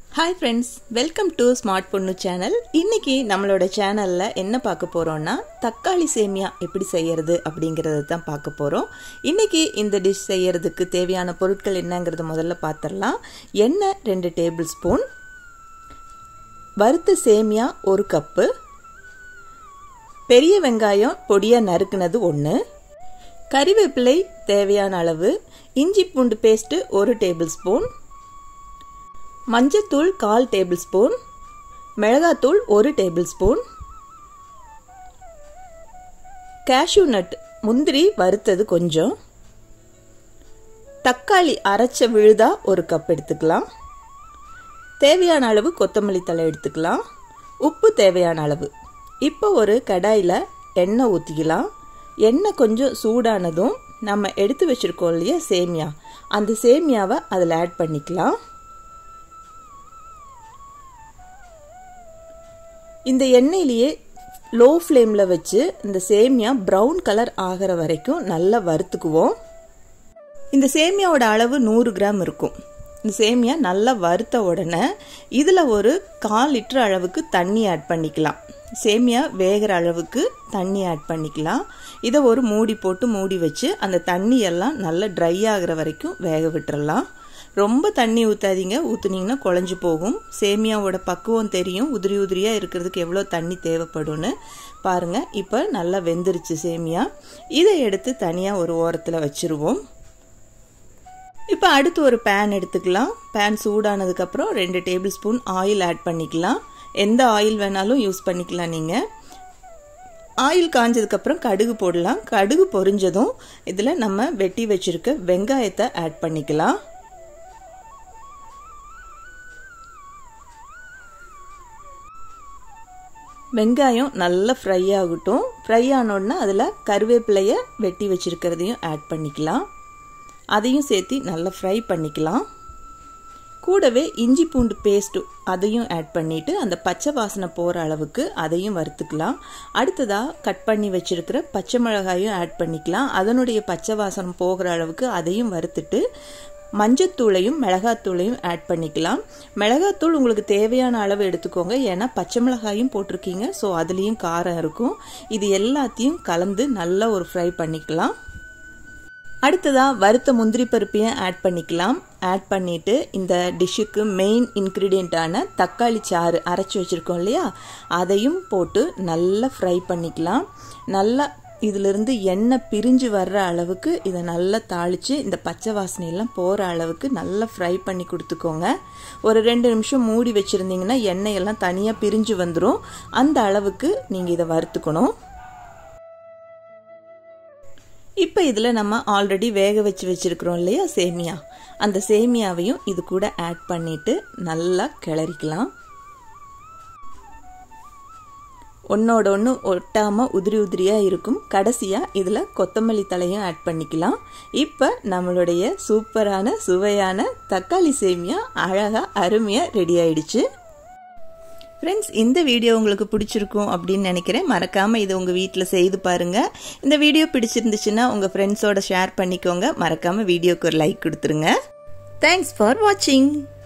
hi friends welcome to smart பொண்ணு channel இன்னைக்கு நம்மளோட சேனலில் என்ன பார்க்க போகிறோம்னா தக்காளி சேமியா எப்படி செய்யறது அப்படிங்கிறத தான் பார்க்க போகிறோம் இன்னைக்கு இந்த டிஷ் செய்யறதுக்கு தேவையான பொருட்கள் என்னங்கிறத முதல்ல பார்த்துடலாம் எண்ணெய் ரெண்டு டேபிள் ஸ்பூன் வறுத்த சேமியா ஒரு கப்பு பெரிய வெங்காயம் பொடியாக நறுக்குனது ஒன்று கறிவேப்பிலை தேவையான அளவு இஞ்சி பூண்டு பேஸ்ட்டு ஒரு டேபிள் ஸ்பூன் மஞ்சத்தூள் கால் டேபிள் ஸ்பூன் மிளகாத்தூள் ஒரு டேபிள் ஸ்பூன் கேஷ்யூ நட் முந்திரி வறுத்தது கொஞ்சம் தக்காளி அரைச்ச விழுதா ஒரு கப் எடுத்துக்கலாம் தேவையான அளவு கொத்தமல்லி தலை எடுத்துக்கலாம் உப்பு தேவையான அளவு இப்போ ஒரு கடாயில் எண்ணெய் ஊற்றிக்கலாம் எண்ணெய் கொஞ்சம் சூடானதும் நம்ம எடுத்து வச்சுருக்கோம் இல்லையா சேமியா அந்த சேமியாவை அதில் ஆட் பண்ணிக்கலாம் இந்த எண்ணெயிலேயே லோ ஃப்ளேமில் வச்சு இந்த சேமியா ப்ரௌன் கலர் ஆகிற வரைக்கும் நல்லா வறுத்துக்குவோம் இந்த சேமியாவோட அளவு நூறு கிராம் இருக்கும் இந்த சேமியா நல்லா வறுத்த உடனே இதில் ஒரு கால் லிட்டர் அளவுக்கு தண்ணி ஆட் பண்ணிக்கலாம் சேமியா வேகிற அளவுக்கு தண்ணி ஆட் பண்ணிக்கலாம் இதை ஒரு மூடி போட்டு மூடி வச்சு அந்த தண்ணி எல்லாம் நல்லா ட்ரை ஆகிற வரைக்கும் வேக விட்டுறலாம் ரொம்ப தண்ணி ஊற்றாதீங்க ஊற்றுனீங்கன்னா குழஞ்சி போகும் சேமியாவோட பக்குவம் தெரியும் உதிரி உதிரியாக இருக்கிறதுக்கு எவ்வளோ தண்ணி தேவைப்படும்னு பாருங்கள் இப்போ நல்லா வெந்துருச்சு சேமியா இதை எடுத்து தனியாக ஒரு ஓரத்தில் வச்சுருவோம் இப்போ அடுத்து ஒரு பேன் எடுத்துக்கலாம் பேன் சூடானதுக்கப்புறம் ரெண்டு டேபிள் ஸ்பூன் ஆயில் ஆட் பண்ணிக்கலாம் எந்த ஆயில் வேணாலும் யூஸ் பண்ணிக்கலாம் நீங்கள் ஆயில் காஞ்சதுக்கப்புறம் கடுகு போடலாம் கடுகு பொரிஞ்சதும் இதில் நம்ம வெட்டி வச்சுருக்க வெங்காயத்தை ஆட் பண்ணிக்கலாம் வெங்காயம் நல்லா ஃப்ரை ஆகட்டும் ஃப்ரை ஆனோடனே அதில் கருவேப்பிலையை வெட்டி வச்சுருக்கிறதையும் ஆட் பண்ணிக்கலாம் அதையும் சேர்த்து நல்லா ஃப்ரை பண்ணிக்கலாம் கூடவே இஞ்சி பூண்டு பேஸ்ட்டு அதையும் ஆட் பண்ணிவிட்டு அந்த பச்சை வாசனை போகிற அளவுக்கு அதையும் வறுத்துக்கலாம் அடுத்ததாக கட் பண்ணி வச்சுருக்கிற பச்சை மிளகாயும் ஆட் பண்ணிக்கலாம் அதனுடைய பச்சை வாசனை போகிற அளவுக்கு அதையும் வறுத்துட்டு மஞ்சத்தூளையும் மிளகாத்தூளையும் ஆட் பண்ணிக்கலாம் மிளகாத்தூள் உங்களுக்கு தேவையான அளவு எடுத்துக்கோங்க ஏன்னா பச்சை மிளகாயும் போட்டிருக்கீங்க ஸோ அதுலேயும் காரம் இருக்கும் இது எல்லாத்தையும் கலந்து நல்லா ஒரு ஃப்ரை பண்ணிக்கலாம் அடுத்ததாக வறுத்த முந்திரி பருப்பையும் ஆட் பண்ணிக்கலாம் ஆட் பண்ணிவிட்டு இந்த டிஷ்ஷுக்கு மெயின் இன்க்ரீடியண்ட்டான தக்காளி சாறு அரைச்சி வச்சுருக்கோம் இல்லையா அதையும் போட்டு நல்லா ஃப்ரை பண்ணிக்கலாம் நல்லா இதிலிருந்து எண்ணெய் பிரிஞ்சு வர்ற அளவுக்கு இதை நல்லா தாளித்து இந்த பச்சை வாசனையெல்லாம் போகிற அளவுக்கு நல்லா ஃப்ரை பண்ணி கொடுத்துக்கோங்க ஒரு ரெண்டு நிமிஷம் மூடி வச்சுருந்தீங்கன்னா எண்ணெயெல்லாம் தனியாக பிரிஞ்சு வந்துடும் அந்த அளவுக்கு நீங்கள் இதை வறுத்துக்கணும் இப்போ இதில் நம்ம ஆல்ரெடி வேக வச்சு வச்சுருக்கிறோம் இல்லையா சேமியா அந்த சேமியாவையும் இது கூட ஆட் பண்ணிவிட்டு நல்லா கிளறிக்கலாம் ஒன்றோட ஒன்று ஒட்டாமல் உதிரி உதிரியாக இருக்கும் கடைசியாக இதில் கொத்தமல்லி தலையும் ஆட் பண்ணிக்கலாம் இப்போ நம்மளுடைய சூப்பரான சுவையான தக்காளி சேமியா அழகாக அருமையாக ரெடி ஆயிடுச்சு ஃப்ரெண்ட்ஸ் இந்த வீடியோ உங்களுக்கு பிடிச்சிருக்கும் அப்படின்னு நினைக்கிறேன் மறக்காமல் இது உங்கள் வீட்டில் செய்து பாருங்கள் இந்த வீடியோ பிடிச்சிருந்துச்சுன்னா உங்கள் ஃப்ரெண்ட்ஸோட ஷேர் பண்ணிக்கோங்க மறக்காமல் வீடியோக்கு ஒரு லைக் கொடுத்துருங்க தேங்க்ஸ் ஃபார் வாட்சிங்